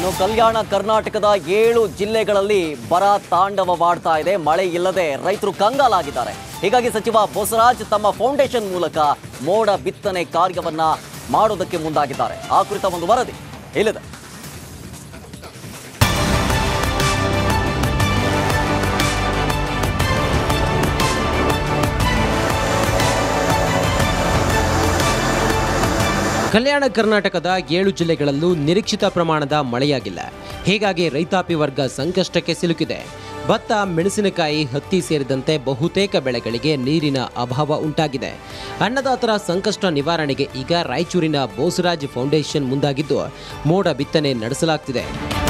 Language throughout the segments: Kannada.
ಇನ್ನು ಕಲ್ಯಾಣ ಕರ್ನಾಟಕದ ಏಳು ಜಿಲ್ಲೆಗಳಲ್ಲಿ ಬರ ತಾಂಡವವಾಡ್ತಾ ಇದೆ ಮಳೆ ಇಲ್ಲದೆ ರೈತರು ಕಂಗಾಲಾಗಿದ್ದಾರೆ ಹೀಗಾಗಿ ಸಚಿವ ಬಸವರಾಜ್ ತಮ್ಮ ಫೌಂಡೇಶನ್ ಮೂಲಕ ಮೋಡ ಬಿತ್ತನೆ ಕಾರ್ಯವನ್ನ ಮಾಡೋದಕ್ಕೆ ಮುಂದಾಗಿದ್ದಾರೆ ಆ ಕುರಿತ ಒಂದು ವರದಿ ಇಲ್ಲಿದೆ ಕಲ್ಯಾಣ ಕರ್ನಾಟಕದ ಏಳು ಜಿಲ್ಲೆಗಳಲ್ಲೂ ನಿರೀಕ್ಷಿತ ಪ್ರಮಾಣದ ಮಳೆಯಾಗಿಲ್ಲ ಹೀಗಾಗಿ ರೈತಾಪಿ ವರ್ಗ ಸಂಕಷ್ಟಕ್ಕೆ ಸಿಲುಕಿದೆ ಭತ್ತ ಮೆಣಸಿನಕಾಯಿ ಹತ್ತಿ ಸೇರಿದಂತೆ ಬಹುತೇಕ ಬೆಳೆಗಳಿಗೆ ನೀರಿನ ಅಭಾವ ಉಂಟಾಗಿದೆ ಅನ್ನದಾತರ ಸಂಕಷ್ಟ ನಿವಾರಣೆಗೆ ಈಗ ರಾಯಚೂರಿನ ಬೋಸರಾಜ್ ಫೌಂಡೇಶನ್ ಮುಂದಾಗಿದ್ದು ಮೋಡ ಬಿತ್ತನೆ ನಡೆಸಲಾಗ್ತಿದೆ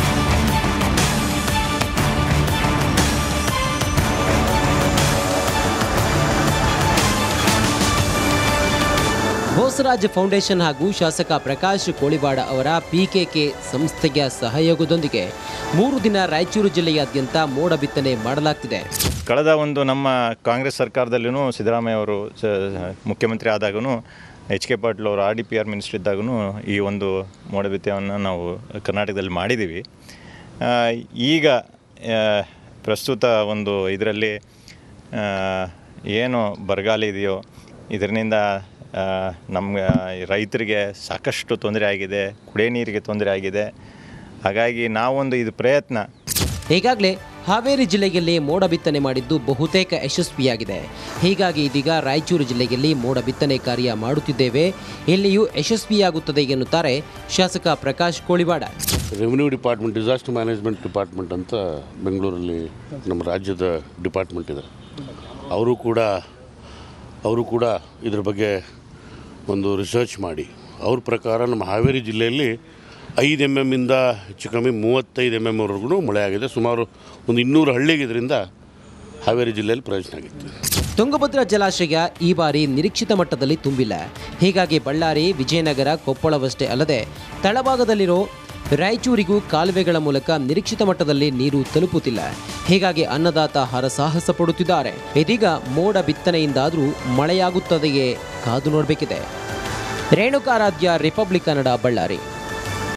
ಬೋಸರಾಜ್ ಫೌಂಡೇಶನ್ ಹಾಗೂ ಶಾಸಕ ಪ್ರಕಾಶ್ ಕೋಳಿವಾಡ ಅವರ ಪಿಕೆಕೆ ಸಂಸ್ಥೆಯ ಸಹಯೋಗದೊಂದಿಗೆ ಮೂರು ದಿನ ರಾಯಚೂರು ಜಿಲ್ಲೆಯಾದ್ಯಂತ ಮೋಡ ಬಿತ್ತನೆ ಮಾಡಲಾಗ್ತಿದೆ ಕಳೆದ ಒಂದು ನಮ್ಮ ಕಾಂಗ್ರೆಸ್ ಸರ್ಕಾರದಲ್ಲೂ ಸಿದ್ದರಾಮಯ್ಯ ಅವರು ಸ- ಮುಖ್ಯಮಂತ್ರಿ ಆದಾಗೂ ಎಚ್ ಕೆ ಪಾಟೀಲ್ ಅವರು R D P R minister ಇದ್ದಾಗೂ ಈ ಒಂದು ಮೋಡಬಿತ್ತೆಯನ್ನು ನಾವು ಕರ್ನಾಟಕದಲ್ಲಿ ಮಾಡಿದ್ದೀವಿ ಆ, ಈಗ ಆ, ಪ್ರಸ್ತುತ ಒಂದು ಇದರಲ್ಲಿ ಏನು ಬರಗಾಲ ಇದೆಯೋ ಇದರಿಂದ ನಮ್ಮ ರೈತರಿಗೆ ಸಾಕಷ್ಟು ತೊಂದರೆ ಆಗಿದೆ ಕುಡಿಯೋ ನೀರಿಗೆ ತೊಂದರೆ ಆಗಿದೆ ಹಾಗಾಗಿ ನಾವೊಂದು ಇದು ಪ್ರಯತ್ನ ಈಗಾಗಲೇ ಹಾವೇರಿ ಜಿಲ್ಲೆಯಲ್ಲಿ ಮೋಡ ಬಿತ್ತನೆ ಮಾಡಿದ್ದು ಬಹುತೇಕ ಯಶಸ್ವಿಯಾಗಿದೆ ಹೀಗಾಗಿ ಇದೀಗ ರಾಯಚೂರು ಜಿಲ್ಲೆಯಲ್ಲಿ ಮೋಡ ಬಿತ್ತನೆ ಕಾರ್ಯ ಮಾಡುತ್ತಿದ್ದೇವೆ ಇಲ್ಲಿಯೂ ಯಶಸ್ವಿಯಾಗುತ್ತದೆ ಎನ್ನುತ್ತಾರೆ ಶಾಸಕ Prakash Koliwad revenue department disaster management department ಅಂತ ಬೆಂಗಳೂರಲ್ಲಿ ನಮ್ಮ ರಾಜ್ಯದ ಡಿಪಾರ್ಟ್ಮೆಂಟ್ ಇದೆ ಅವರು ಕೂಡ ಅವರು ಕೂಡ ಇದ್ರ ಬಗ್ಗೆ ಒಂದು ರಿಸರ್ಚ್ ಮಾಡಿ ಅವ್ರ ಪ್ರಕಾರ ನಮ್ಮ ಹಾವೇರಿ ಜಿಲ್ಲೆಯಲ್ಲಿ ಐದು ಎಮ್ ಎಮ್ಮಿಂದ ಹೆಚ್ಚು ಕಮ್ಮಿ ಮೂವತ್ತೈದು ಎಮ್ ಎಮ್ವರೆಗೂ ಮಳೆ ಆಗಿದೆ ಸುಮಾರು ಒಂದು ಇನ್ನೂರು ಹಳ್ಳಿಗೆ ಇದರಿಂದ ಹಾವೇರಿ ಜಿಲ್ಲೆಯಲ್ಲಿ ಪ್ರಯೋಜನ ಆಗಿತ್ತು ತುಂಗಭದ್ರಾ ಜಲಾಶಯ ಈ ಬಾರಿ ನಿರೀಕ್ಷಿತ ಮಟ್ಟದಲ್ಲಿ ತುಂಬಿಲ್ಲ ಹೀಗಾಗಿ ಬಳ್ಳಾರಿ ವಿಜಯನಗರ ಕೊಪ್ಪಳವಷ್ಟೇ ಅಲ್ಲದೆ ತಳಭಾಗದಲ್ಲಿರೋ ರಾಯಚೂರಿಗೂ ಕಾಲುವೆಗಳ ಮೂಲಕ ನಿರೀಕ್ಷಿತ ಮಟ್ಟದಲ್ಲಿ ನೀರು ತಲುಪುತ್ತಿಲ್ಲ ಹೀಗಾಗಿ ಅನ್ನದಾತ ಹರಸಾಹಸ ಪಡುತ್ತಿದ್ದಾರೆ ಇದೀಗ ಮೋಡ ಬಿತ್ತನೆಯಿಂದಾದರೂ ಮಳೆಯಾಗುತ್ತದೆಯೇ ಕಾದು ನೋಡಬೇಕಿದೆ ರೇಣುಕಾರಾಧ್ಯ ರಿಪಬ್ಲಿಕ್ ಕನ್ನಡ ಬಳ್ಳಾರಿ